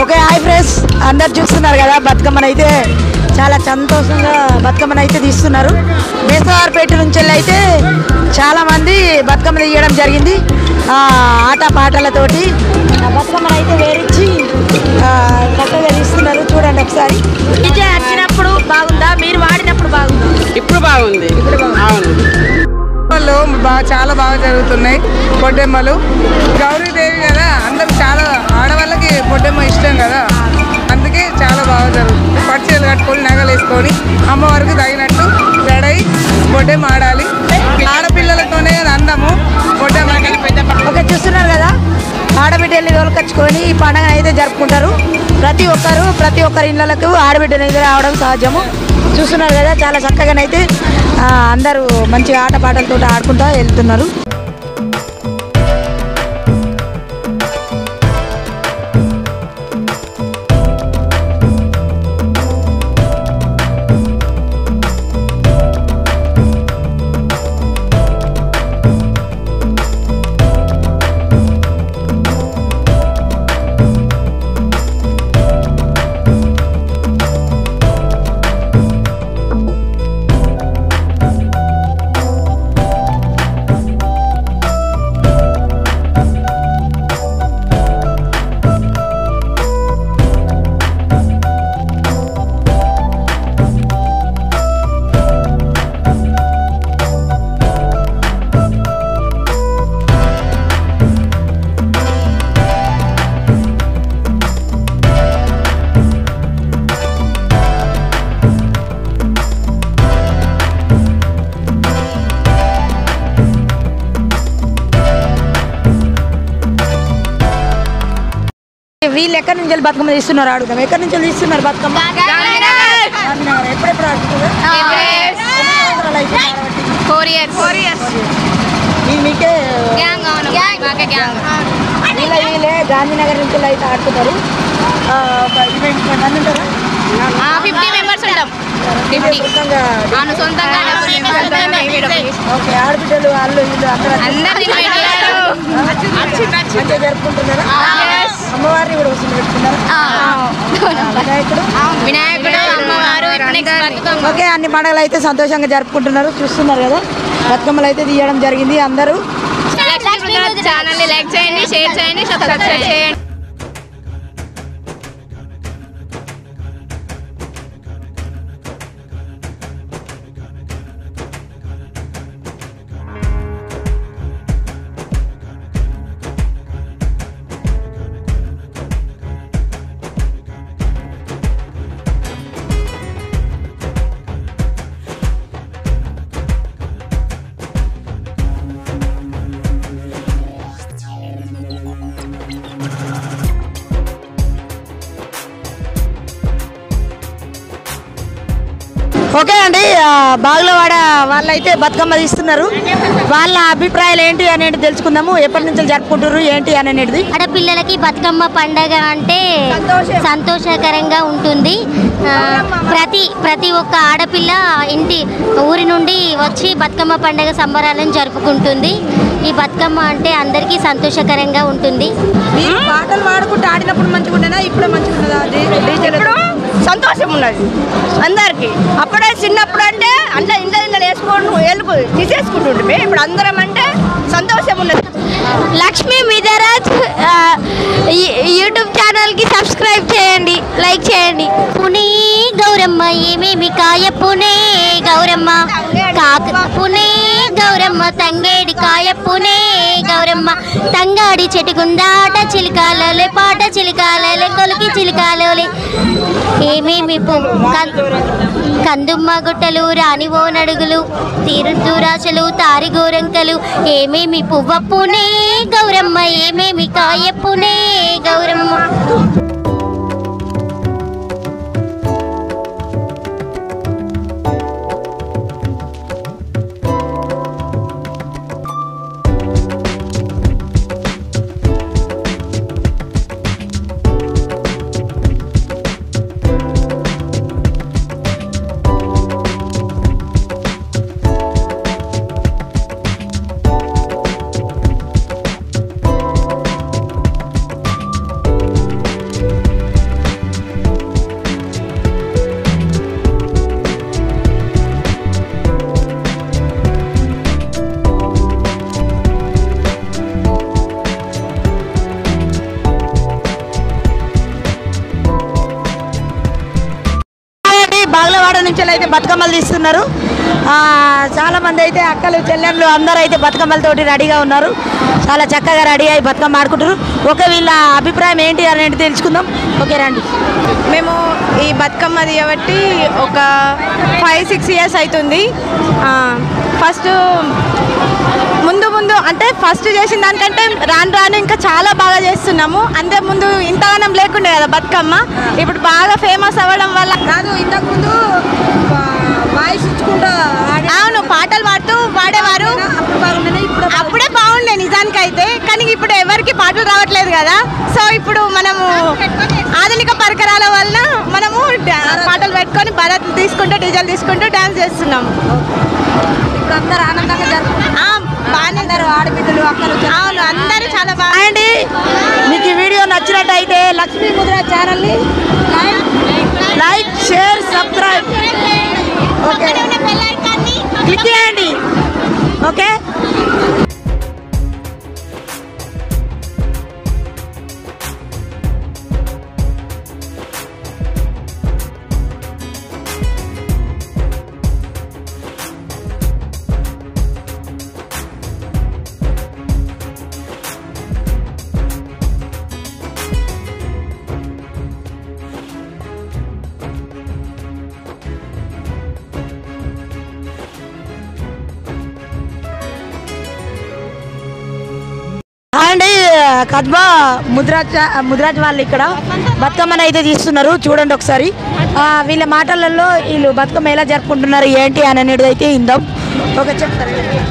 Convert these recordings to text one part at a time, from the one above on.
Okay hi friends అందరు చూస్తున్నారు కదా బతుకమ్మను అయితే చాలా సంతోషంగా బతుకమ్మను అయితే తీస్తున్నారు బేసవారపేట నుంచి వెళ్ళి అయితే చాలా మంది బతుకమ్మ తీయడం జరిగింది ఆ, ఆట పాటలతోటి ఆ బతుకమ్మను అయితే వేరించి ఆ, చక్కగా తీస్తున్నారు చూడండి ఒకసారి డీజే వచ్చినప్పుడు బాగుందా మీరు వాడినప్పుడు బాగుందా ఇప్పుడు బాగుంది అవును లో బాగా చాలా బాగా జరుగుతున్నాయి పొడ్డెమ్మలు గౌరీదేవి కదా అందరూ చాలా ఆడవాళ్ళకి పొడ్డెమ్మ ఇష్టం కదా అందుకే చాలా బాగా జరుగుతుంది పట్టుచీరలు కట్టుకొని నగలు వేసుకొని అమ్మవారికి తగినట్టు రెడీ పొడ్డెమ్మ ఆడాలి ఆడపిల్లలతోనే కదా అందము పొడ్డెమ్మకి ఓకే చూస్తున్నారు కదా ఆడబిడ్డల్ని తోలుకొచ్చుకొని ఈ పండుగ అయితే జరుపుకుంటారు ప్రతి ఒక్కరు ప్రతి ఒక్కరి ఇళ్ళకు ఆడబిడ్డలు అయితే రావడం సహజము చూస్తున్నారు కదా చాలా చక్కగానైతే ఆ, అందరూ మంచిగా ఆట పాటలతో ఆడుకుంటూ వెళ్తున్నారు వీళ్ళు ఎక్కడి నుంచి వెళ్ళి బతుకమ్మ తీస్తున్నారు అడుగుదాం ఎక్కడి నుంచి వెళ్ళి తీస్తున్నారు బతుకమ్మ గాంధీనగర్. ఎప్పుడెప్పుడు ఆడుతున్నారు ఫోర్ ఇయర్స్ ఫోర్ ఇయర్స్ మీ- మీకే గ్యాంగ్ అవును మాకే గ్యాంగ్ వీళ్ళ వీళ్ళే గాంధీనగర్ నుంచి వెళ్ళి అయితే ఆడుతున్నారు ఆ, ఒక ఇరవై ముప్పై మంది ఉంటారా ఫిఫ్టీ మెంబర్స్ ఉంటాం ఫిఫ్టీ సొంతంగా అవును సొంతంగా ఓకే ఆడబిడ్డలు వాళ్ళు వీళ్ళు అందరూ అందరిని invite చేశారు. మంచిగా జరుపుకుంటున్నారా అమ్మవారిని కూడా వసూలు పెట్టుకున్నారా వినాయకుడు వినాయకుడు అమ్మవారు నెక్స్ట్ బతుకమ్మ ఓకే అన్ని పండుగలు అయితే సంతోషంగా జరుపుకుంటున్నారు చూస్తున్నారు కదా బతుకమ్మలు అయితే తీయడం జరిగింది అందరూ ఛానల్ ని లైక్ చేయండి షేర్ చేయండి సబ్స్క్రైబ్ చేయండి ఓకే అండి ఆ, బాగులవాడ వాళ్ళైతే బతుకమ్మ తీస్తున్నారు వాళ్ళ అభిప్రాయాలు ఏంటి అనేది తెలుసుకుందాము ఎప్పటి నుంచి జరుపుకుంటారు ఏంటి అని అనేది ఆడపిల్లలకి బతుకమ్మ పండగ అంటే సంతోషకరంగా ఉంటుంది ఆ, ప్రతి ప్రతి ఒక్క ఆడపిల్ల ఇంటి ఊరి నుండి వచ్చి బతుకమ్మ పండగ సంబరాలను జరుపుకుంటుంది ఈ బతుకమ్మ అంటే అందరికీ సంతోషకరంగా ఉంటుంది మీరు పాటలు పాడుకుంటూ ఆడినప్పుడు మంచిగా ఉండేనా ఇప్పుడే మంచిగా ఉన్నదా ఇప్పుడు సంతోషం ఉన్నది అందరికి అప్పుడే చిన్నప్పుడు అంటే అంత ఇంట్లో ఇంట్లో వేసుకోండి ఏలుకు తీసేసుకుంటుండే ఇప్పుడు అందరం అంటే సంతోషం ఉన్నది లక్ష్మీ మిదరాజ్ యూట్యూబ్ ఛానల్కి సబ్స్క్రైబ్ చేయండి లైక్ చేయండి పునే గౌరమ్మ ఏమేమి కాయ పునే గౌరమ్మ కాక పునే గౌరమ్మ తంగేడి కాయ పునే గౌరమ్మ తంగాడి చెట్టుకుందాట చిలికాలలే పాట చిలికాలలే కొలికి చిలికాలలే ఏమేమి పువ్వు కం- కందుమ్మ గుట్టలు రాణివో నడుగులు తీరుద్దురాశలు తారిగోరంకలు ఏమేమి పువ్వ పునే గౌరమ్మ ఏమేమి కాయ పునే గౌరమ్మ బతుకమ్మలు తీస్తున్నారు ఆ, చాలా మంది అయితే అక్కలు చెల్లెళ్ళు అందరూ అయితే బతుకమ్మలతోటి రెడీగా ఉన్నారు చాలా చక్కగా రెడీ అయ్యి బతుకమ్మ ఆడుకుంటారు ఓకే వీళ్ళ అభిప్రాయం ఏంటి అనేది తెలుసుకుందాం ఓకే రండి మేము ఈ బతుకమ్మ తీయబట్టి ఒక ఫైవ్ సిక్స్ ఇయర్స్ అవుతుంది ఫస్ట్ ముందు ముందు అంటే ఫస్ట్ చేసిన దానికంటే రాను రాను ఇంకా చాలా బాగా చేస్తున్నాము అంతే ముందు ఇంతగానం లేకుండే కదా బతుకమ్మ ఇప్పుడు బాగా ఫేమస్ అవ్వడం వల్ల కాదు ఇంతకుముందు వాయిస్ ఇచ్చుకుంటా అవును పాటలు పాడుతూ పాడేవారు అప్పుడు బాగుండే ఇప్పుడు అప్పుడే బాగుండే నిజానికి అయితే కానీ ఇప్పుడు ఎవరికి పాటలు రావట్లేదు కదా సో ఇప్పుడు మనము ఆధునిక పరికరాల వలన మనము డా- పాటలు పెట్టుకొని భరత్ తీసుకుంటూ డీజల్ తీసుకుంటూ డాన్స్ చేస్తున్నాం ఇప్పుడు అందరూ ఆనందంగా జరుపుకుంటారు ఆ, బాగానే అందరూ ఆడబిడ్డలు అక్కలు అవును అందరూ చాలా బాగా అండి మీకు ఈ వీడియో నచ్చినట్టయితే లక్ష్మీ ముద్ర ఛానల్ని like share subscribe okay click చేయండి ఓకే అండి కద్బా ముద్రాజ్ ముద్రాజ్ వాళ్ళు ఇక్కడ బతుకమ్మని అయితే తీస్తున్నారు చూడండి ఒకసారి ఆ, వీళ్ళ మాటలలో వీళ్ళు బతుకమ్మ ఎలా జరుపుకుంటున్నారు ఏంటి అని అనేది అయితే ఇందాం ఓకే చెప్తారు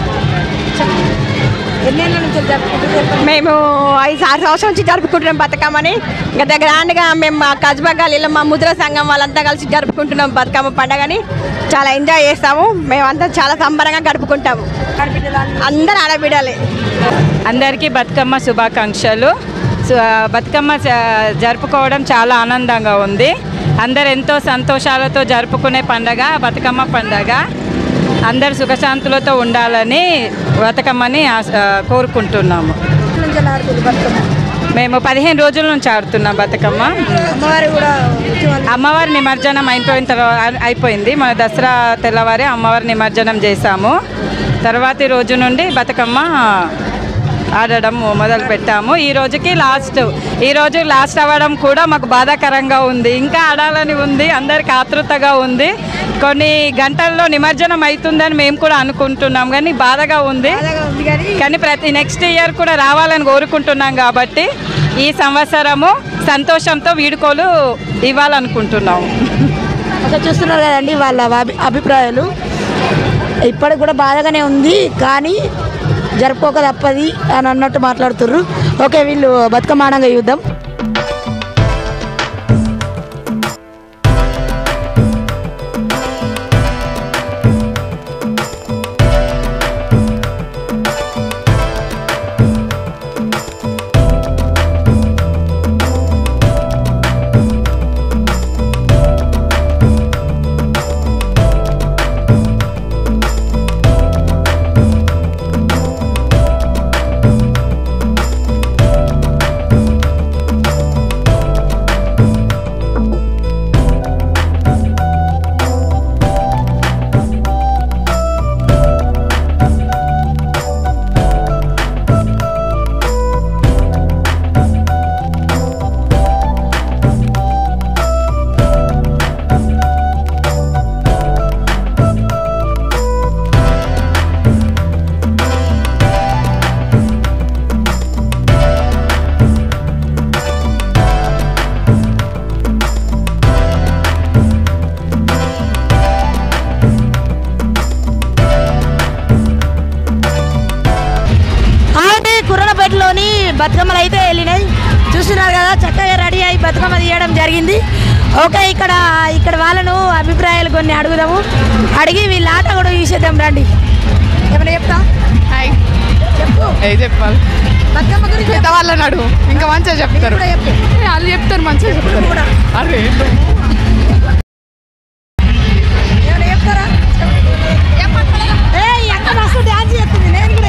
ఎన్నేళ్ళ నుంచి జరుపుకుంటున్నారు మేము ఐదు ఆరు సంవత్సరం నుంచి జరుపుకుంటున్నాం బతుకమ్మని గత గ్రాండ్గా మేము మా కజ్బా గల్లీలో మా ముద్ర సంఘం వాళ్ళంతా కలిసి జరుపుకుంటున్నాం బతుకమ్మ పండగని చాలా ఎంజాయ్ చేస్తాము మేమంతా చాలా సంబరంగా గడుపుకుంటాము అందరు ఆడబిడాలి అందరికీ బతుకమ్మ శుభాకాంక్షలు సు- బతుకమ్మ జ- జరుపుకోవడం చాలా ఆనందంగా ఉంది అందరు ఎంతో సంతోషాలతో జరుపుకునే పండగ బతుకమ్మ పండగ అందరు సుఖశాంతులతో ఉండాలని బతుకమ్మని ఆశ- ఆ, కోరుకుంటున్నాము నుంచి ఆడుతుంది బతుకమ్మ మేము పదిహేను రోజుల నుంచి ఆడుతున్నాం బతుకమ్మ అమ్మవారు కూడా వచ్చి వాళ్ళు అమ్మవారి నిమజ్జనం అయిపోయిన తర్వాత అయిపోయింది మన దసరా తెల్లవారి అమ్మవారి నిమజ్జనం చేశాము తర్వాతి రోజు నుండి బతుకమ్మ ఆడడం మొదలు పెట్టాము ఈ రోజుకి లాస్ట్ ఈ రోజు లాస్ట్ అవ్వడం కూడా మాకు బాధాకరంగా ఉంది ఇంకా ఆడాలని ఉంది అందరికి ఆతృతగా ఉంది కొన్ని గంటల్లో నిమజ్జనం అవుతుందని మేము కూడా అనుకుంటున్నాం కానీ బాధగా ఉంది ఉంది కానీ కానీ ప్రతి నెక్స్ట్ ఇయర్ కూడా రావాలని కోరుకుంటున్నాం కాబట్టి ఈ సంవత్సరము సంతోషంతో వీడుకోలు ఇవ్వాలనుకుంటున్నాము ఒక చూస్తున్నారు కదండి వాళ్ళ అభి అభిప్రాయాలు ఇప్పటికి కూడా బాధగానే ఉంది కానీ జరుపుకోక తప్పది అని అన్నట్టు మాట్లాడుతుర్రు ఓకే వీళ్ళు బతుకమ్మ ఆనంగా చూద్దాం అంటే కుర్రలపేటలోని బతుకమ్మలు అయితే వెళ్ళినాయి చూస్తున్నారు కదా చక్కగా రెడీ అయి బతుకమ్మ తీయడం జరిగింది ఓకే ఇక్కడ ఇక్కడ వాళ్ళను అభిప్రాయాలు కొన్ని అడుగుదాము అడిగి వీళ్ళ ఆట కూడా చూసేద్దాం రండి ఏమైనా చెప్తా హాయ్ చెప్పు ఏ చెప్పాలి బతుకమ్మ గురించి పెద్ద వాళ్ళని అడుగు ఇంకా మంచిగా చెప్తారు కూడా చెప్పు వాళ్ళు చెప్తారు మంచిగా చెప్తారు కూడా అరే ఏమైనా చెప్తారా ఏ ఈ అక్క మస్తు డ్యాన్స్ చేస్తుంది నేను కూడా